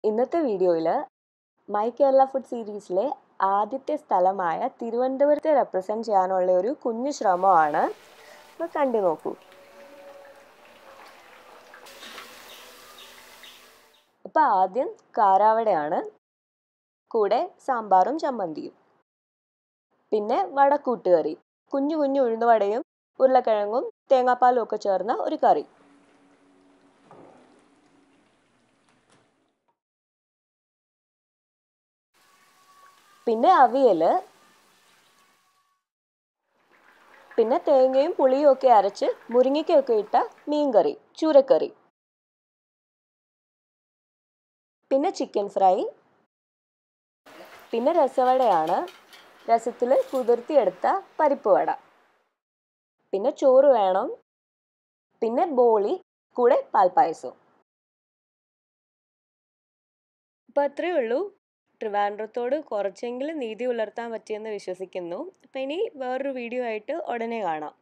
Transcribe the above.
ഇന്നത്തെ വീഡിയോയിൽ my Kerala food സീരീസിലെ ആദ്യത്തെ സ്ഥലമായ തിരുവനന്തപുരത്തെ റെപ്രസെൻറ്റ് ചെയ്യാനുള്ള ഒരു കുഞ്ഞു ശ്രമമാണ് അപ്പോൾ കണ്ടു നോക്കൂ അപ്പോൾ ആദ്യം കാരാവടയാണ് കൂടെ സാമ്പാറും ചമ്മന്തിയും പിന്നെ വടക്കൂട്ടുകറി കുഞ്ഞു കുഞ്ഞു ഉഴുന്നുവടയും ഉരുളക്കിഴങ്ങും തേങ്ങാപ്പാലും ഒക്കെ ചേർന്ന ഒരു കറി പിന്നെ അവിയൽ പിന്നെ തേങ്ങയും പുളിയും ഒക്കെ അരച്ച് മുരിങ്ങയ്ക്കൊക്കെ ഇട്ട മീൻകറി ചൂരക്കറി പിന്നെ ചിക്കൻ ഫ്രൈ പിന്നെ രസവടയാണ് രസത്തിൽ കുതിർത്തിയെടുത്ത പരിപ്പ് വട പിന്നെ ചോറ് വേണം പിന്നെ ബോളി കൂടെ പാൽപ്പായസവും അപ്പോൾ അത്രയേ ഉള്ളൂ ട്രിവാൻഡ്രത്തോട് കുറച്ചെങ്കിലും നീതി പുലർത്താൻ പറ്റിയെന്ന് വിശ്വസിക്കുന്നു അപ്പം ഇനി വേറൊരു വീഡിയോ ആയിട്ട് ഉടനെ കാണാം